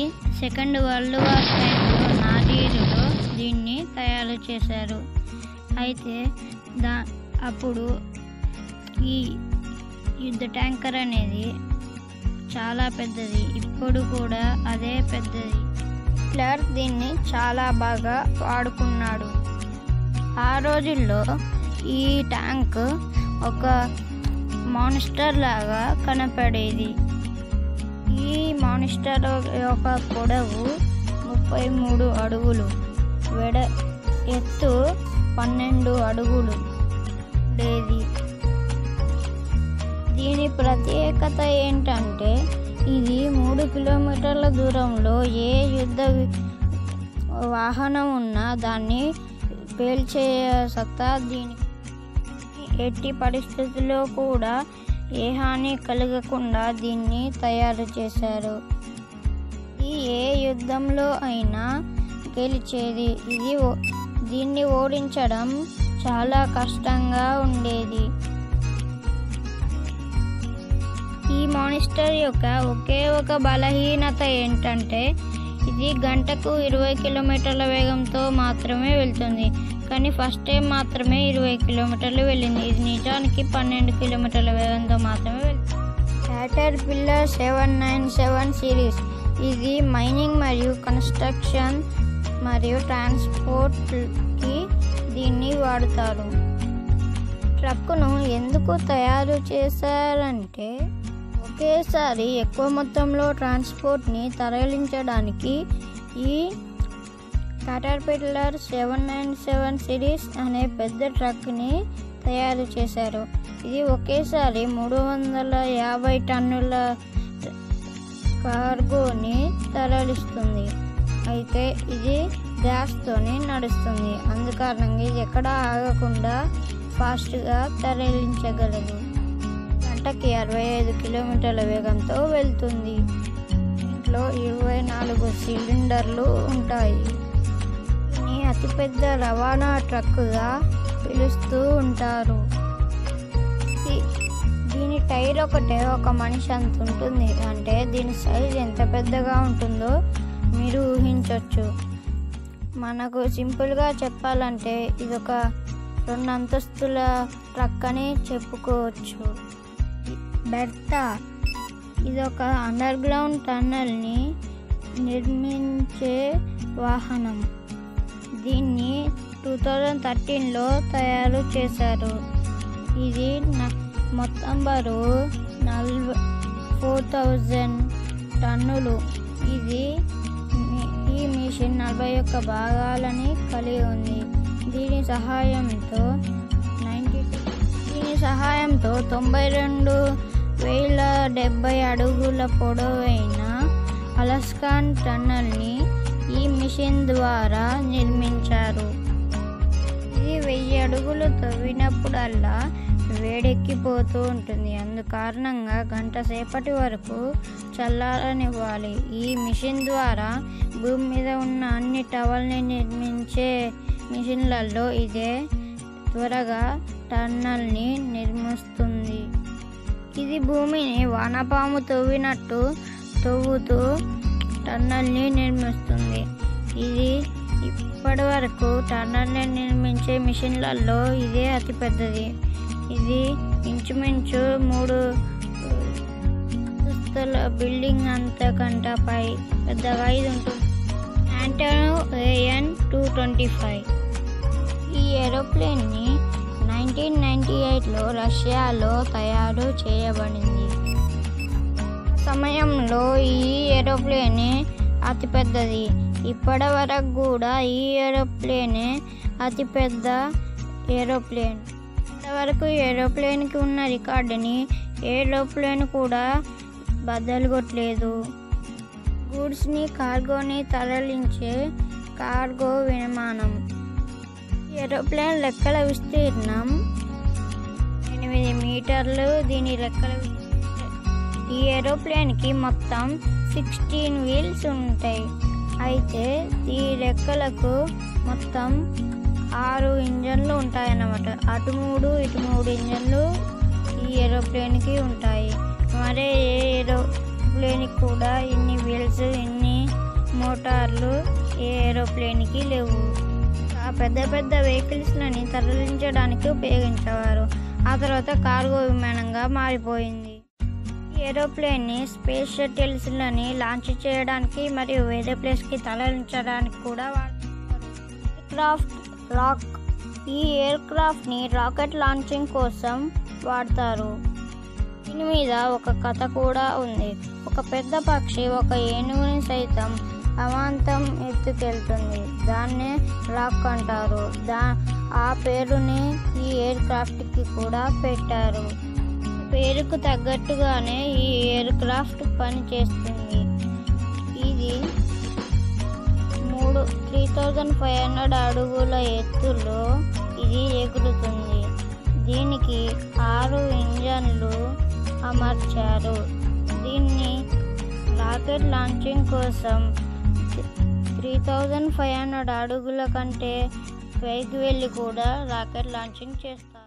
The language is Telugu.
సెకండ్ వరల్డ్ వార్ టైంలో నాజీలు దీన్ని తయారు చేశారు అయితే దా అప్పుడు ఈ యుద్ధ ట్యాంకర్ అనేది చాలా పెద్దది ఇప్పుడు కూడా అదే పెద్దది హిట్లర్ దీన్ని చాలా బాగా వాడుకున్నాడు ఆ రోజుల్లో ఈ ట్యాంక్ ఒక మాన్స్టర్ లాగా కనపడేది ఈ మాన్స్టర్ యొక్క పొడవు ముప్పై మూడు అడుగులు వెడ ఎత్తు పన్నెండు అడుగులు ఉండేది దీని ప్రత్యేకత ఏంటంటే ఇది మూడు కిలోమీటర్ల దూరంలో ఏ యుద్ధ వి- వాహనం ఉన్నా దాన్ని పేల్చే సత్తా దీనికి ఎట్టి పరిస్థితుల్లో కూడా ఏ హాని కలగకుండా దీన్ని తయారు చేశారు ఇది ఏ యుద్ధంలో అయినా గెలిచేది ఇది ఓ- దీన్ని ఓడించడం చాలా కష్టంగా ఉండేది ఈ మానిస్టర్ యొక్క ఒకే ఒక బలహీనత ఏంటంటే ఇది గంటకు ఇరవై కిలోమీటర్ల వేగంతో మాత్రమే వెళ్తుంది కానీ ఫస్ట్ టైం మాత్రమే ఇరవై కిలోమీటర్లు వెళ్ళింది ఇది నిజానికి పన్నెండు కిలోమీటర్ల వేగంతో మాత్రమే వెళ్తుంది Caterpillar seven nine seven series ఇది మైనింగ్ మరియు కన్స్ట్రక్షన్ మరియు ట్రాన్స్పోర్ట్కి దీన్ని వాడుతారు ట్రక్కును ఎందుకు తయారు చేశారంటే ఒకేసారి ఎక్కువ మొత్తంలో ట్రాన్స్పోర్ట్ని తరలించడానికి ఈ Caterpillar seven nine seven series అనే పెద్ద ట్రక్ని తయారు చేశారు ఇది ఒకేసారి మూడు వందల యాభై టన్నుల కార్గోని తరలిస్తుంది అయితే ఇది గ్యాస్తోనే నడుస్తుంది అందుకారణంగా ఇది ఎక్కడ ఆగకుండా ఫాస్ట్గా తరలించగలదు గంటకి అరవై ఐదు కిలోమీటర్ల వేగంతో వెళ్తుంది ఇంట్లో ఇరవై నాలుగు సిలిండర్లు ఉంటాయి దీన్ని అతిపెద్ద రవాణా ట్రక్కుగా పిలుస్తూ ఉంటారు ఈ- దీని టైర్ ఒకటే ఒక మనిషి అంత ఉంటుంది అంటే దీని సైజ్ ఎంత పెద్దగా ఉంటుందో మీరు ఊహించవచ్చు మనకు సింపుల్గా చెప్పాలంటే ఇది ఒక రెండు అంతస్తుల ట్రక్ అని చెప్పుకోవచ్చు బెర్తా ఇది ఒక అండర్ గ్రౌండ్ టన్నల్ని నిర్మించే వాహనం దీన్ని టూ థౌజండ్ థర్టీన్లో తయారు చేశారు ఇది న- మొత్తం బరువు నలభై ఫోర్ థౌజండ్ టన్నులు ఇది మీ- ఈ మిషన్ నలభై ఒక్క భాగాలని కలిగి ఉంది దీని సహాయంతో నైంటీ దీని సహాయంతో తొంభై రెండు వేల డెబ్బై అడుగుల పొడవైన అలస్కాన్ టన్నల్ని ఈ మిషన్ ద్వారా నిర్మించారు ఇది వెయ్యి అడుగులు తవ్వినప్పుడల్లా వేడెక్కిపోతూ ఉంటుంది అందు కారణంగా గంట సేపటి వరకు చల్లారనివ్వాలి ఈ మిషన్ ద్వారా భూమి మీద ఉన్న అన్ని టవల్ని నిర్మించే మిషన్లలో ఇదే త్వరగా టన్నల్ని నిర్మిస్తుంది ఇది భూమిని వానపాము తవ్వినట్టు తవ్వుతూ టన్నల్ని నిర్మిస్తుంది ఇది ఇప్పటి వరకు టన్నల్ని నిర్మించే మిషన్లలో ఇదే అతిపెద్దది ఇది ఇంచుమించు మూడు అంతస్తుల బిల్డింగ్ అంతకంట పై పెద్దగా ఇది ఉంటుంది Antonov AN two twenty five ఈ ఏరోప్లేన్ని నైన్టీన్ నైంటీ ఎయిట్లో రష్యాలో తయారు చేయబడింది ఆ సమయంలో ఈ ఏరోప్లేనే అతిపెద్దది ఇప్పటి వరకు కూడా ఈ ఏరోప్లేనే అతిపెద్ద ఏరోప్లేన్ ఇంతవరకు ఏరోప్లేన్కి ఉన్న రికార్డుని ఏరోప్లేన్ కూడా బద్దలు కొట్టలేదు గూడ్స్ని కార్గోని తరలించే కార్గో విమానం ఏరోప్లేన్ లెక్కల విస్తీర్ణం ఎనిమిది మీటర్లు దీని లెక్కల విస్తీ- ఈ ఏరోప్లేన్కి మొత్తం సిక్స్టీన్ వీల్స్ ఉంటాయి అయితే ఈ రెక్కలకు మొత్తం ఆరు ఇంజన్లు ఉంటాయన్నమాట అటు మూడు ఇటు మూడు ఇంజన్లు ఈ ఏరోప్లేన్కి ఉంటాయి మరే ఏ ఏరోప్లేన్కి కూడా ఇన్ని వీల్స్ ఇన్ని మోటార్లు ఏ ఏరోప్లేన్కి లేవు ఆ పెద్ద పెద్ద వెహికల్స్లని తరలించడానికి ఉపయోగించేవారు ఆ తర్వాత కార్గో విమానంగా మారిపోయింది ఈ ఏరోప్లేన్ని స్పేస్ షటిల్స్లని లాంచ్ చేయడానికి మరియు వేరే ప్లేస్కి తరలించడానికి కూడా వాడతారు క్రాఫ్ట్ రాక్ ఈ ఎయిర్ క్రాఫ్ట్ని రాకెట్ లాంచింగ్ కోసం వాడతారు దీని మీద ఒక కథ కూడా ఉంది ఒక పెద్ద పక్షి ఒక ఏనుగుని సైతం అమాంతం ఎత్తుకెళ్తుంది దాన్నే రాక్ అంటారు దా ఆ పేరుని ఈ ఎయిర్ క్రాఫ్ట్కి కూడా పెట్టారు పేరుకు తగ్గట్టుగానే ఈ ఎయిర్ క్రాఫ్ట్ పనిచేస్తుంది ఇది మూడు త్రీ థౌజండ్ ఫైవ్ హండ్రెడ్ అడుగుల ఎత్తులో ఇది ఎగురుతుంది దీనికి ఆరు ఇంజన్లు అమర్చారు దీన్ని రాకెట్ లాంచింగ్ కోసం త్రీ థౌజండ్ ఫైవ్ హండ్రెడ్ అడుగుల కంటే పైకి వెళ్ళి కూడా రాకెట్ లాంచింగ్ చేస్తారు